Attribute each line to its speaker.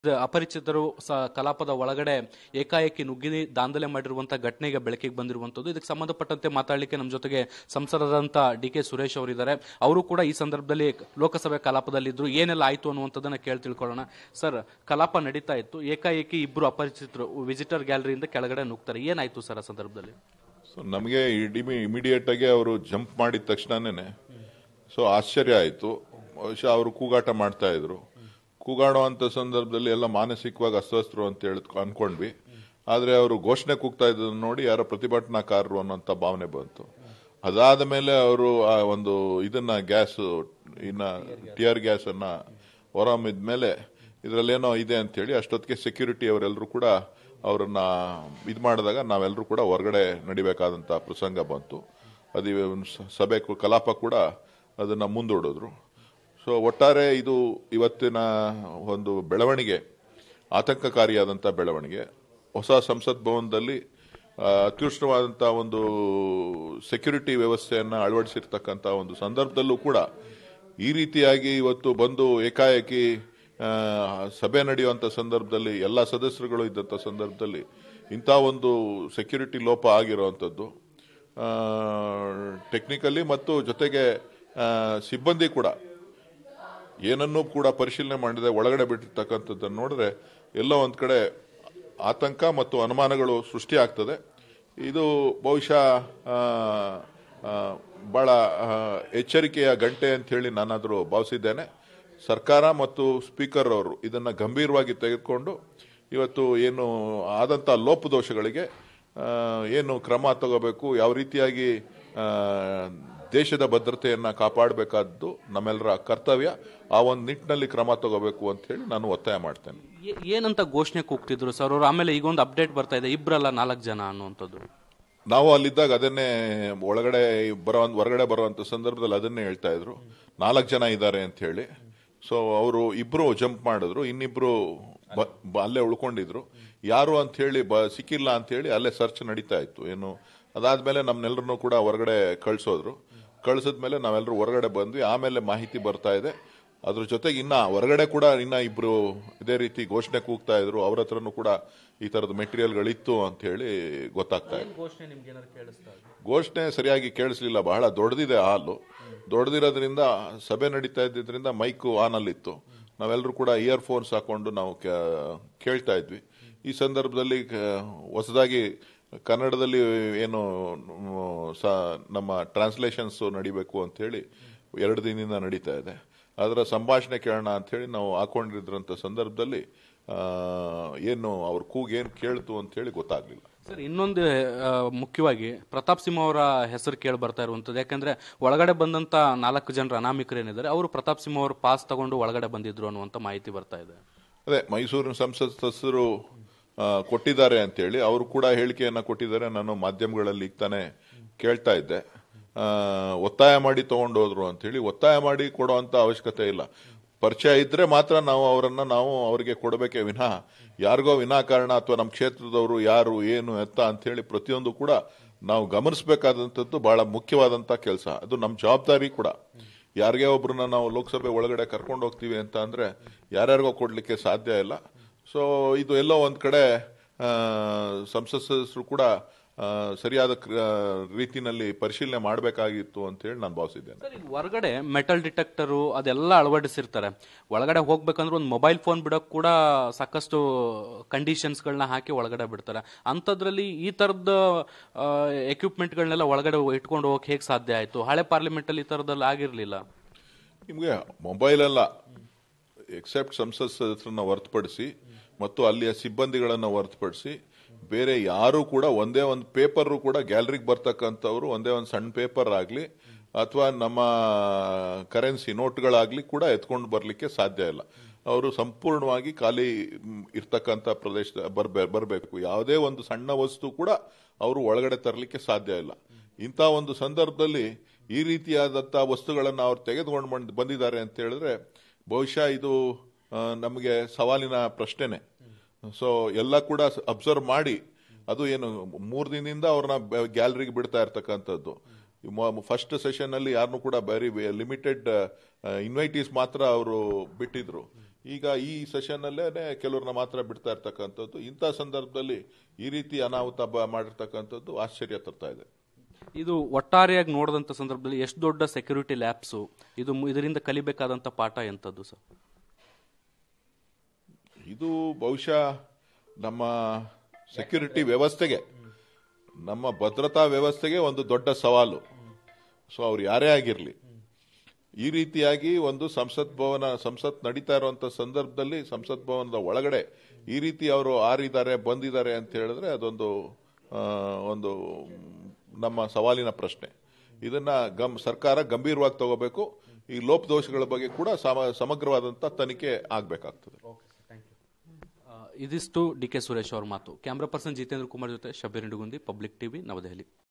Speaker 1: ಅಪರಿಚಿತರು ಸ ಕಲಾಪದ ಒಳಗಡೆ ಏಕಾಏಕಿ ನುಗ್ಗಿ ದಾಂಧಲೆ ಮಾಡಿರುವಂತಹ ಘಟನೆಗೆ ಬೆಳಕಿಗೆ ಬಂದಿರುವಂತದ್ದು ಇದಕ್ಕೆ ಸಂಬಂಧಪಟ್ಟಂತೆ ಮಾತಾಡಲಿಕ್ಕೆ ನಮ್ಮ ಜೊತೆಗೆ ಸಂಸದರಾದಂತ ಡಿ ಕೆ ಸುರೇಶ್ ಅವರಿದ್ದಾರೆ ಅವರು ಕೂಡ ಈ ಸಂದರ್ಭದಲ್ಲಿ ಲೋಕಸಭೆ ಕಲಾಪದಲ್ಲಿದ್ರು ಏನೆಲ್ಲ ಆಯ್ತು ಅನ್ನುವಂಥದ್ದನ್ನ ಕೇಳಿ ತಿಳ್ಕೊಳ್ಳೋಣ ಸರ್ ಕಲಾಪ ನಡೀತಾ ಇತ್ತು ಏಕಾಏಕಿ ಇಬ್ರು ಅಪರಿಚಿತರು ವಿಸಿಟರ್ ಗ್ಯಾಲರಿಯಿಂದ ಕೆಳಗಡೆ ನುಗ್ತಾರೆ ಏನಾಯ್ತು ಸರ್ ಆ ಸಂದರ್ಭದಲ್ಲಿ
Speaker 2: ಸೊ ನಮಗೆ ಇಮಿಡಿಯೇಟ್ ಆಗಿ ಅವರು ಜಂಪ್ ಮಾಡಿದ ತಕ್ಷಣನೇ ಸೊ ಆಶ್ಚರ್ಯ ಆಯಿತು ಬಹುಶಃ ಅವರು ಕೂಗಾಟ ಮಾಡ್ತಾ ಇದ್ರು ಕೂಗಾಡುವಂತ ಸಂದರ್ಭದಲ್ಲಿ ಎಲ್ಲ ಮಾನಸಿಕವಾಗಿ ಅಸ್ವಸ್ಥರು ಅಂತ ಹೇಳಿ ಅನ್ಕೊಂಡ್ವಿ ಆದ್ರೆ ಅವರು ಘೋಷಣೆ ಕೂಗ್ತಾ ಇದ್ದನ್ನು ನೋಡಿ ಯಾರೋ ಪ್ರತಿಭಟನಾಕಾರರು ಅನ್ನೋಂಥ ಭಾವನೆ ಬಂತು ಅದಾದ ಮೇಲೆ ಅವರು ಆ ಒಂದು ಇದನ್ನ ಗ್ಯಾಸ್ ಇನ್ನ ಟಿಯರ್ ಗ್ಯಾಸ್ ಅನ್ನ ಹೊರಮಿದ ಮೇಲೆ ಇದರಲ್ಲೇನೋ ಇದೆ ಅಂತ ಹೇಳಿ ಅಷ್ಟೊತ್ತಿಗೆ ಸೆಕ್ಯೂರಿಟಿ ಅವರೆಲ್ಲರೂ ಕೂಡ ಅವರನ್ನ ಇದು ಮಾಡಿದಾಗ ನಾವೆಲ್ಲರೂ ಕೂಡ ಹೊರಗಡೆ ನಡಿಬೇಕಾದಂತ ಪ್ರಸಂಗ ಬಂತು ಅದು ಒಂದು ಸ- ಸಭೆ ಕು- ಕಲಾಪ ಕೂಡ ಅದನ್ನ ಮುಂದೂಡಿದ್ರು ಸೊ ಒಟ್ಟಾರೆ ಇದು ಇವತ್ತಿನ ಒಂದು ಬೆಳವಣಿಗೆ ಆತಂಕಕಾರಿಯಾದಂಥ ಬೆಳವಣಿಗೆ ಹೊಸ ಸಂಸತ್ ಭವನದಲ್ಲಿ ಆ, ಅತ್ಯುಷ್ಣವಾದಂಥ ಒಂದು ಸೆಕ್ಯೂರಿಟಿ ವ್ಯವಸ್ಥೆಯನ್ನು ಅಳವಡಿಸಿರ್ತಕ್ಕಂಥ ಒಂದು ಸಂದರ್ಭದಲ್ಲೂ ಕೂಡ ಈ ರೀತಿಯಾಗಿ ಇವತ್ತು ಬಂದು ಏಕಾಏಕಿ ಆ, ಸಭೆ ನಡೆಯುವಂಥ ಸಂದರ್ಭದಲ್ಲಿ ಎಲ್ಲ ಸದಸ್ಯರುಗಳು ಇದ್ದಂಥ ಸಂದರ್ಭದಲ್ಲಿ ಇಂಥ ಒಂದು ಸೆಕ್ಯೂರಿಟಿ ಲೋಪ ಆಗಿರುವಂಥದ್ದು ಟೆಕ್ನಿಕಲಿ ಮತ್ತು ಜೊತೆಗೆ ಆ, ಸಿಬ್ಬಂದಿ ಕೂಡ ಏನನ್ನೂ ಕೂಡ ಪರಿಶೀಲನೆ ಮಾಡದೆ ಒಳಗಡೆ ಬಿಟ್ಟಿರ್ತಕ್ಕಂಥದ್ದನ್ನು ನೋಡಿದ್ರೆ ಎಲ್ಲೋ ಒಂದ್ ಕಡೆ ಆತಂಕ ಮತ್ತು ಅನುಮಾನಗಳು ಸೃಷ್ಟಿಯಾಗ್ತದೆ ಇದು ಬಹುಶಃ ಆ, ಆ, ಬಹಳ ಆ, ಎಚ್ಚರಿಕೆಯ ಗಂಟೆ ಅಂತ ಹೇಳಿ ನಾನಾದರೂ ಭಾವಿಸಿದ್ದೇನೆ ಸರ್ಕಾರ ಮತ್ತು ಸ್ಪೀಕರ್ ಅವರು ಇದನ್ನ ಗಂಭೀರವಾಗಿ ತೆಗೆದುಕೊಂಡು ಇವತ್ತು ಏನು ಆದಂತ ಲೋಪದೋಷಗಳಿಗೆ ಆ, ಏನು ಕ್ರಮ ತಗೋಬೇಕು ಯಾವ ರೀತಿಯಾಗಿ ಆ, ದೇಶದ ಭದ್ರತೆಯನ್ನ ಕಾಪಾಡಬೇಕಾದ್ದು ನಮ್ಮೆಲ್ಲರ ಕರ್ತವ್ಯ ಆ ಒಂದು ನಿಟ್ಟಿನಲ್ಲಿ ಕ್ರಮ ತಗೋಬೇಕು ಅಂತ ಹೇಳಿ ನಾನು ಒತ್ತಾಯ ಮಾಡ್ತೇನೆ
Speaker 1: ಏ- ಏನಂತ ಘೋಷಣೆ ಕೂಗ್ತಿದ್ರು ಸರ್ ಅವರು ಆಮೇಲೆ ಈಗೊಂದು ಅಪ್ಡೇಟ್ ಬರ್ತಾ ಇದೆ ಇಬ್ರಲ್ಲ ನಾಲ್ಕು ಜನ ಅನ್ನುವಂಥದ್ದು
Speaker 2: ನಾವು ಅಲ್ಲಿದ್ದಾಗ ಅದನ್ನೇ ಒಳಗಡೆ ಬರೋ ಹೊರಗಡೆ ಬರುವಂತ ಸಂದರ್ಭದಲ್ಲಿ ಅದನ್ನೇ ಹೇಳ್ತಾ ಇದ್ರು ನಾಲ್ಕು ಜನ ಇದ್ದಾರೆ ಅಂತ ಹೇಳಿ ಸೊ ಅವರು ಇಬ್ರು ಜಂಪ್ ಮಾಡಿದ್ರು ಇನ್ನಿಬ್ರು ಬ- ಬ- ಅಲ್ಲೇ ಉಳ್ಕೊಂಡಿದ್ರು ಯಾರು ಅಂತ ಹೇಳಿ ಬ ಸಿಕ್ಕಿಲ್ಲ ಅಂತ ಹೇಳಿ ಅಲ್ಲೇ ಸರ್ಚ್ ನಡೀತಾ ಇತ್ತು ಏನು ಅದಾದ್ಮೇಲೆ ನಮ್ನೆಲ್ಲರನ್ನೂ ಕೂಡ ಹೊರಗಡೆ ಕಳ್ಸೋದ್ರು ಕಳ್ಸಿದ್ಮೇಲೆ ನಾವೆಲ್ಲರೂ ಹೊರಗಡೆ ಬಂದ್ವಿ ಆಮೇಲೆ ಮಾಹಿತಿ ಬರ್ತಾ ಇದೆ ಅದ್ರ ಜೊತೆಗೆ ಇನ್ನ ಹೊರಗಡೆ ಕೂಡ ಇನ್ನ ಇಬ್ರು ಇದೇ ರೀತಿ ಘೋಷಣೆ ಕೂಗ್ತಾ ಇದ್ರು ಅವ್ರ ಹತ್ರನೂ ಕೂಡ ಈ ತರದ ಮೆಟೀರಿಯಲ್ಗಳಿತ್ತು ಅಂತ ಹೇಳಿ ಗೊತ್ತಾಗ್ತಾ ಇದೆ
Speaker 1: ಘೋಷಣೆ ನಿಮ್ಗೆ ಏನಾದ್ರು ಕೇಳಿಸ್ತಾ
Speaker 2: ಘೋಷಣೆ ಸರಿಯಾಗಿ ಕೇಳಿಸ್ಲಿಲ್ಲ ಬಹಳ ದೊಡ್ಡದಿದೆ ಹಾಲು ದೊಡ್ಡದಿರೋದ್ರಿಂದ ಸಭೆ ನಡೀತಾ ಇದ್ದಿದ್ರಿಂದ ಮೈಕು ಆನ್ ಅಲ್ಲಿತ್ತು ನಾವೆಲ್ಲರೂ ಕೂಡ ಇಯರ್ ಫೋನ್ಸ್ ಹಾಕೊಂಡು ನಾವು ಕೇ- ಕೇಳ್ತಾ ಇದ್ವಿ ಈ ಸಂದರ್ಭದಲ್ಲಿ ಕ- ಹೊಸದಾಗಿ ಕನ್ನಡದಲ್ಲಿ ಏನು ಮ್, ಸ- ನಮ್ಮ ಟ್ರಾನ್ಸ್ಲೇಷನ್ಸ್ ನಡಿಬೇಕು ಅಂತ ಹೇಳಿ ಎರಡು ದಿನದಿಂದ ನಡೀತಾ ಇದೆ ಅದರ ಸಂಭಾಷಣೆ ಕೇಳೋಣ ಅಂತ ಹೇಳಿ ನಾವು ಹಾಕೊಂಡಿದ್ರಂತ ಸಂದರ್ಭದಲ್ಲಿ ಆ, ಏನು ಅವ್ರ ಕೂಗ್ ಏನು ಕೇಳ್ತು ಅಂತ ಹೇಳಿ ಗೊತ್ತಾಗ್ಲಿಲ್ಲ
Speaker 1: ಸರ್ ಇನ್ನೊಂದು ಆ, ಮುಖ್ಯವಾಗಿ ಪ್ರತಾಪ್ ಸಿಂಹ ಅವರ ಹೆಸರು ಕೇಳಿ ಬರ್ತಾ ಇರುವಂತದ್ದು ಯಾಕಂದ್ರೆ ಒಳಗಡೆ ಬಂದಂತ ನಾಲ್ಕು ಜನರ ಅನಾಮಿಕರು ಏನಿದ್ದಾರೆ ಅವರು ಪ್ರತಾಪ್ ಸಿಂಹ ಅವರು ಪಾಸ್ ತಗೊಂಡು ಒಳಗಡೆ ಬಂದಿದ್ರು ಅನ್ನುವಂತ ಮಾಹಿತಿ ಬರ್ತಾ ಇದೆ
Speaker 2: ಅದೇ ಮೈಸೂರಿನ ಸಂಸತ್ ಸದಸ್ಯರು ಆ, ಕೊಟ್ಟಿದ್ದಾರೆ ಅಂತೇಳಿ ಅವರು ಕೂಡ ಹೇಳಿಕೆಯನ್ನ ಕೊಟ್ಟಿದ್ದಾರೆ ನಾನು ಮಾಧ್ಯಮಗಳಲ್ಲಿ ಈಗ ತಾನೇ ಕೇಳ್ತಾ ಇದ್ದೆ ಆ, ಒತ್ತಾಯ ಮಾಡಿ ತಗೊಂಡೋದ್ರು ಅಂತೇಳಿ ಒತ್ತಾಯ ಮಾಡಿ ಕೊಡುವಂತ ಅವಶ್ಯಕತೆ ಇಲ್ಲ ಪರಿಚಯ ಇದ್ರೆ ಮಾತ್ರ ನಾವು ಅವರನ್ನ ನಾವು ಅವರಿಗೆ ಕೊಡಬೇಕೇ ವಿನಃ ಯಾರಿಗೋ ವಿನಾಕಾರಣ ಅಥವಾ ನಮ್ಮ ಕ್ಷೇತ್ರದವರು ಯಾರು ಏನು ಎತ್ತ ಅಂತ ಹೇಳಿ ಪ್ರತಿಯೊಂದು ಕೂಡ ನಾವು ಗಮನಿಸಬೇಕಾದಂಥದ್ದು ಬಹಳ ಮುಖ್ಯವಾದಂತ ಕೆಲಸ ಅದು ನಮ್ಮ ಜವಾಬ್ದಾರಿ ಕೂಡ ಯಾರಿಗೇ ಒಬ್ರನ್ನ ನಾವು ಲೋಕಸಭೆ ಒಳಗಡೆ ಕರ್ಕೊಂಡು ಹೋಗ್ತೀವಿ ಅಂತ ಅಂದ್ರೆ ಯಾರ್ಯಾರಿಗೋ ಕೊಡ್ಲಿಕ್ಕೆ ಸಾಧ್ಯ ಇಲ್ಲ ಸೊ ಇದು ಎಲ್ಲೋ ಒಂದ್ ಕಡೆ ಆ, ಸಂಸತ್ ಸದಸ್ಯರು ಕೂಡ ಆ, ಸರಿಯಾದ ಕ್ರ- ರೀತಿನಲ್ಲಿ ಪರಿಶೀಲನೆ ಮಾಡಬೇಕಾಗಿತ್ತು ಅಂತ ಹೇಳಿ ನಾನು ಭಾವಿಸಿದ್ದೇನೆ
Speaker 1: ಸರ್ ಈಗ ಹೊರಗಡೆ ಮೆಟಲ್ ಡಿಟೆಕ್ಟರು ಅದೆಲ್ಲ ಅಳವಡಿಸಿರ್ತಾರೆ ಒಳಗಡೆ ಹೋಗ್ಬೇಕಂದ್ರೆ ಒಂದು ಮೊಬೈಲ್ ಫೋನ್ ಬಿಡೋಕ್ ಕೂಡ ಸಾಕಷ್ಟು ಕಂಡೀಷನ್ಸ್ಗಳನ್ನ ಹಾಕಿ ಒಳಗಡೆ ಬಿಡ್ತಾರೆ ಅಂಥದ್ರಲ್ಲಿ ಈ ಥರದ ಎಕ್ವಿಪ್ಮೆಂಟ್ಗಳನ್ನೆಲ್ಲ ಒಳಗಡೆ ಇಟ್ಕೊಂಡು ಹೋಗಕ್ಕೆ ಹೇಗೆ ಸಾಧ್ಯ ಆಯಿತು ಹಳೆ ಪಾರ್ಲಿಮೆಂಟಲ್ಲಿ ಈ ಥರದಲ್ಲಿ ಆಗಿರಲಿಲ್ಲ
Speaker 2: ನಿಮಗೆ ಮೊಬೈಲ್ ಅಲ್ಲ ಎಕ್ಸೆಪ್ಟ್ ಸಂಸತ್ ಸದಸ್ಯರನ್ನ ಹೊರತುಪಡಿಸಿ ಮತ್ತು ಅಲ್ಲಿಯ ಸಿಬ್ಬಂದಿಗಳನ್ನ ಹೊರತುಪಡಿಸಿ ಬೇರೆ ಯಾರು ಕೂಡ ಒಂದೇ ಒಂದು ಪೇಪರ್ ಕೂಡ ಗ್ಯಾಲರಿಗೆ ಬರ್ತಕ್ಕಂಥವ್ರು ಒಂದೇ ಒಂದು ಸಣ್ಣ ಪೇಪರ್ ಆಗಲಿ ಅಥವಾ ನಮ್ಮ ಕರೆನ್ಸಿ ನೋಟ್ಗಳಾಗ್ಲಿ ಕೂಡ ಎತ್ಕೊಂಡು ಬರಲಿಕ್ಕೆ ಸಾಧ್ಯ ಇಲ್ಲ ಅವರು ಸಂಪೂರ್ಣವಾಗಿ ಖಾಲಿ ಮ್, ಇರ್ತಕ್ಕಂಥ ಪ್ರದೇಶದ ಬರ್ಬೇ ಬರಬೇಕು ಯಾವುದೇ ಒಂದು ಸಣ್ಣ ವಸ್ತು ಕೂಡ ಅವರು ಒಳಗಡೆ ತರಲಿಕ್ಕೆ ಸಾಧ್ಯ ಇಲ್ಲ ಇಂಥ ಒಂದು ಸಂದರ್ಭದಲ್ಲಿ ಈ ರೀತಿಯಾದಂಥ ವಸ್ತುಗಳನ್ನು ಅವ್ರು ತೆಗೆದುಕೊಂಡು ಬಂದ್- ಬಂದಿದ್ದಾರೆ ಅಂತ ಹೇಳಿದ್ರೆ ಬಹುಶಃ ಇದು ಆ, ನಮಗೆ ಸವಾಲಿನ ಪ್ರಶ್ನೆನೆ ಸೊ ಎಲ್ಲ ಕೂಡ ಅಬ್ಸರ್ವ್ ಮಾಡಿ ಅದು ಏನು ಮೂರು ದಿನದಿಂದ ಅವ್ರನ್ನ ಗ್ಯಾಲರಿಗೆ ಬಿಡ್ತಾ ಇರ್ತಕ್ಕಂಥದ್ದು ಫಸ್ಟ್ ಸೆಷನ್ ಅಲ್ಲಿ ಯಾರನ್ನು ಕೂಡ ಬರೀ ಲಿಮಿಟೆಡ್ ಇನ್ವೈಟೀಸ್ ಮಾತ್ರ ಅವರು ಬಿಟ್ಟಿದ್ರು ಈಗ ಈ ಸೆಷನ್ನಲ್ಲೇ ಕೆಲವ್ರನ್ನ ಮಾತ್ರ ಬಿಡ್ತಾ ಇರ್ತಕ್ಕಂಥದ್ದು ಇಂಥ ಸಂದರ್ಭದಲ್ಲಿ ಈ ರೀತಿ ಅನಾಹುತ ಬ- ಮಾಡಿರ್ತಕ್ಕಂಥದ್ದು ಆಶ್ಚರ್ಯ ತರ್ತಾ ಇದೆ
Speaker 1: ಇದು ಒಟ್ಟಾರೆಯಾಗಿ ನೋಡಿದಂಥ ಸಂದರ್ಭದಲ್ಲಿ ಎಷ್ಟು ದೊಡ್ಡ ಸೆಕ್ಯೂರಿಟಿ ಲ್ಯಾಬ್ಸು ಇದು ಇದರಿಂದ ಕಲಿಬೇಕಾದಂಥ ಪಾಠ ಎಂಥದ್ದು ಸರ್
Speaker 2: ಇದು ಬಹುಶಃ ನಮ್ಮ ಸೆಕ್ಯೂರಿಟಿ ವ್ಯವಸ್ಥೆಗೆ ನಮ್ಮ ಭದ್ರತಾ ವ್ಯವಸ್ಥೆಗೆ ಒಂದು ದೊಡ್ಡ ಸವಾಲು ಸೊ ಅವ್ರು ಯಾರೇ ಆಗಿರಲಿ ಈ ರೀತಿಯಾಗಿ ಒಂದು ಸಂಸತ್ ಭವನ ಸಂಸತ್ ನಡೀತಾ ಇರುವಂತ ಸಂದರ್ಭದಲ್ಲಿ ಸಂಸತ್ ಭವನದ ಒಳಗಡೆ ಈ ರೀತಿ ಅವರು ಆರಿದ್ದಾರೆ ಬಂದಿದ್ದಾರೆ ಅಂತ ಹೇಳಿದ್ರೆ ಅದೊಂದು ಆ, ಒಂದು ನಮ್ಮ ಸವಾಲಿನ ಪ್ರಶ್ನೆ ಇದನ್ನ ಗಮ್ ಸರ್ಕಾರ ಗಂಭೀರವಾಗಿ ತಗೋಬೇಕು ಈ ಲೋಪದೋಷಗಳ ಬಗ್ಗೆ ಕೂಡ ಸಮ- ಸಮಗ್ರವಾದಂತ ತನಿಖೆ ಆಗಬೇಕಾಗ್ತದೆ
Speaker 1: ಆ, ಇದಿಷ್ಟು ಡಿ ಕೆ ಸುರೇಶ್ ಅವ್ರ ಮಾತು ಕ್ಯಾಮ್ರಾ ಪರ್ಸನ್ ಜಿತೇಂದ್ರ ಕುಮಾರ್ ಜೊತೆ ಶಬೀರ್ ನಿಡುಗುಂದಿ ಪಬ್ಲಿಕ್ ಟಿವಿ ನವದೆಹಲಿ